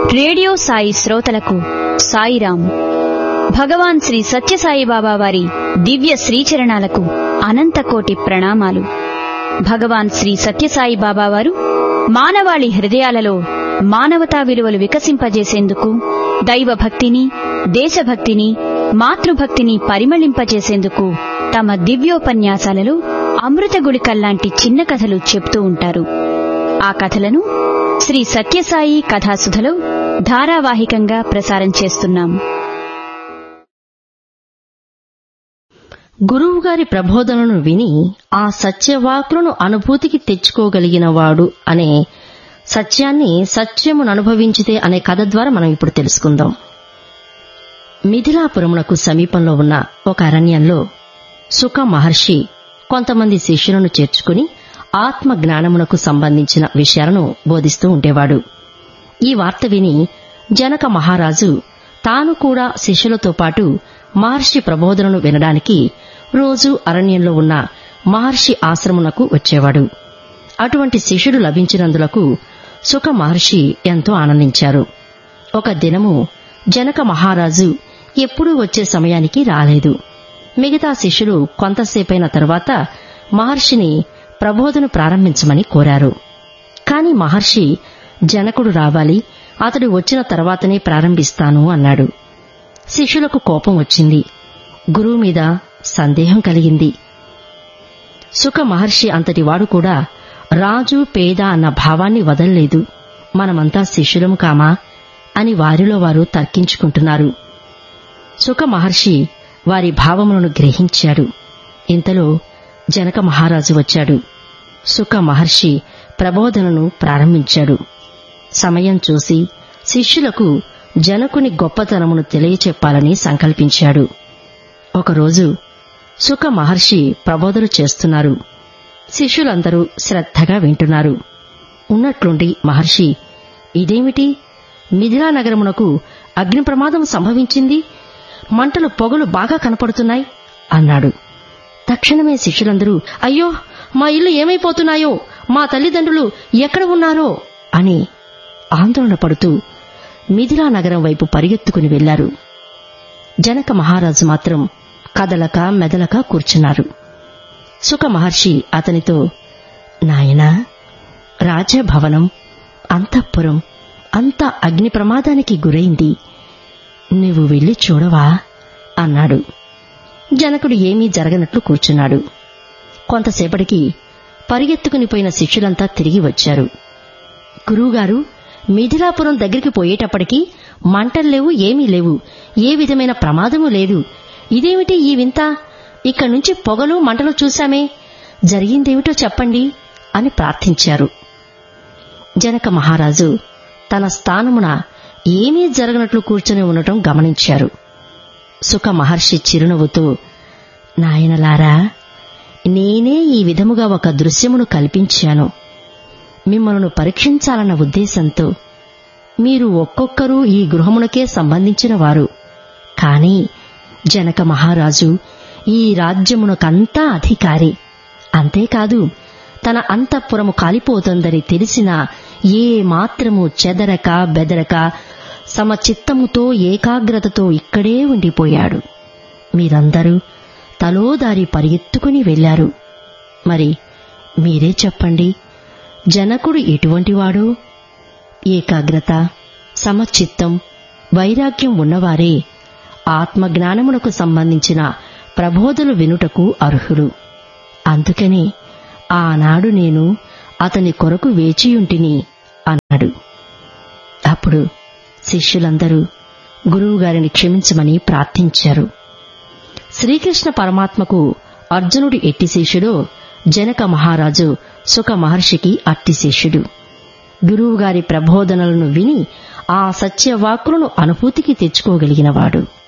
radio Sai శ్రోతలకు సాయిరాం భగవాన్ శ్రీ సత్యసాయి బాబా వారి దివ్య శ్రీచరణాలకు అనంతకోటి ప్రణామాలు భగవాన్ శ్రీ సత్యసాయి బాబా వారు మానవాళి హృదయాలలో మానవతా విలువలు వికసింపజేసేందుకు దైవ భక్తిని దేశభక్తిని మాతృభక్తిని పరిమళింపజేసేందుకు తమ దివ్యోపన్యాసాలలో అమృత గుళికల్లాంటి చిన్న కథలు చెప్తూ ఉంటారు ఆ కథలను శ్రీ సత్యసాయి కథాసుధలో ధారావాహికంగా ప్రసారం చేస్తున్నాం గురువుగారి ప్రబోధనను విని ఆ సత్యవాకులను అనుభూతికి తెచ్చుకోగలిగినవాడు అనే సత్యాన్ని సత్యమును అనుభవించితే అనే కథ ద్వారా మనం ఇప్పుడు తెలుసుకుందాం మిథిలాపురమునకు సమీపంలో ఉన్న ఒక అరణ్యంలో సుఖ మహర్షి కొంతమంది శిష్యులను చేర్చుకుని ఆత్మ జ్ఞానమునకు సంబంధించిన విషయాలను బోధిస్తూ ఉండేవాడు ఈ వార్త విని జనక మహారాజు తాను కూడా శిష్యులతో పాటు మహర్షి ప్రబోధనను వినడానికి రోజు అరణ్యంలో ఉన్న మహర్షి ఆశ్రమునకు వచ్చేవాడు అటువంటి శిష్యుడు లభించినందులకు సుఖ మహర్షి ఎంతో ఆనందించారు ఒక దినము జనక మహారాజు ఎప్పుడూ వచ్చే సమయానికి రాలేదు మిగతా శిష్యులు కొంతసేపైన తర్వాత మహర్షిని ప్రబోధను ప్రారంభించమని కోరారు కాని మహర్షి జనకుడు రావాలి అతడు వచ్చిన తర్వాతనే ప్రారంభిస్తాను అన్నాడు శిష్యులకు కోపం వచ్చింది గురువు మీద సందేహం కలిగింది సుఖ మహర్షి అంతటివాడు కూడా రాజు పేద అన్న భావాన్ని వదల్లేదు మనమంతా శిష్యులము కామా అని వారిలో వారు తర్కించుకుంటున్నారు సుఖ మహర్షి వారి భావములను గ్రహించాడు ఇంతలో జనక మహారాజు వచ్చాడు సుఖ మహర్షి ప్రబోధనను ప్రారంభించాడు సమయం చూసి శిష్యులకు జనకుని గొప్పతనమును తెలియచెప్పాలని సంకల్పించాడు ఒకరోజు సుఖ మహర్షి ప్రబోధన చేస్తున్నారు శిష్యులందరూ శ్రద్ధగా వింటున్నారు ఉన్నట్లుండి మహర్షి ఇదేమిటి మిథిలా నగరమునకు అగ్ని ప్రమాదం సంభవించింది మంటలు పొగలు బాగా కనపడుతున్నాయి అన్నాడు తక్షణమే శిష్యులందరూ అయ్యో మా ఇల్లు ఏమైపోతున్నాయో మా తల్లిదండ్రులు ఎక్కడ ఉన్నారో అని ఆందోళన పడుతూ మిథిలా నగరం వైపు పరిగెత్తుకుని వెళ్లారు జనక మహారాజు మాత్రం కదలక మెదలక కూర్చున్నారు సుఖ మహర్షి అతనితో నాయనా రాజభవనం అంతఃపురం అంతా అగ్ని ప్రమాదానికి గురైంది నువ్వు వెళ్లి చూడవా అన్నాడు జనకుడు ఏమీ జరగనట్లు కూర్చున్నాడు కొంతసేపటికి పరిగెత్తుకుని పోయిన శిష్యులంతా తిరిగి వచ్చారు గురువుగారు మిథిలాపురం దగ్గరికి పోయేటప్పటికి మంటలు లేవు ఏమీ లేవు ఏ విధమైన ప్రమాదము లేదు ఇదేమిటి ఈ వింత ఇక్కడి నుంచి పొగలు మంటలు చూశామే జరిగిందేమిటో చెప్పండి అని ప్రార్థించారు జనక మహారాజు తన స్థానమున ఏమీ జరగనట్లు కూర్చొని ఉండటం గమనించారు సుఖ మహర్షి చిరునవ్వుతూ నాయనలారా నేనే ఈ విధముగా ఒక దృశ్యమును కల్పించాను మిమ్మలను పరీక్షించాలన్న ఉద్దేశంతో మీరు ఒక్కొక్కరూ ఈ గృహమునకే సంబంధించిన వారు కాని జనక మహారాజు ఈ రాజ్యమునకంతా అధికారి అంతేకాదు తన అంతఃపురము కాలిపోతుందని తెలిసినా ఏ మాత్రము చెదరక బెదరక సమచిత్తముతో ఏకాగ్రతతో ఇక్కడే ఉండిపోయాడు మీరందరూ తలోదారి పరిగెత్తుకుని వెళ్లారు మరి మీరే చెప్పండి జనకుడు ఎటువంటివాడు ఏకాగ్రత సమచిత్తం వైరాగ్యం ఉన్నవారే ఆత్మజ్ఞానమునకు సంబంధించిన ప్రబోధలు వినుటకు అర్హులు అందుకని ఆనాడు నేను అతని కొరకు వేచియుంటిని అన్నాడు అప్పుడు శిష్యులందరూ గురువుగారిని క్షమించమని ప్రార్థించారు శ్రీకృష్ణ పరమాత్మకు అర్జునుడు ఎట్టి శిష్యుడో జనక మహారాజు సుఖ మహర్షికి అట్టి శిష్యుడు గురువుగారి ప్రబోధనలను విని ఆ సత్యవాక్కులను అనుభూతికి తెచ్చుకోగలిగినవాడు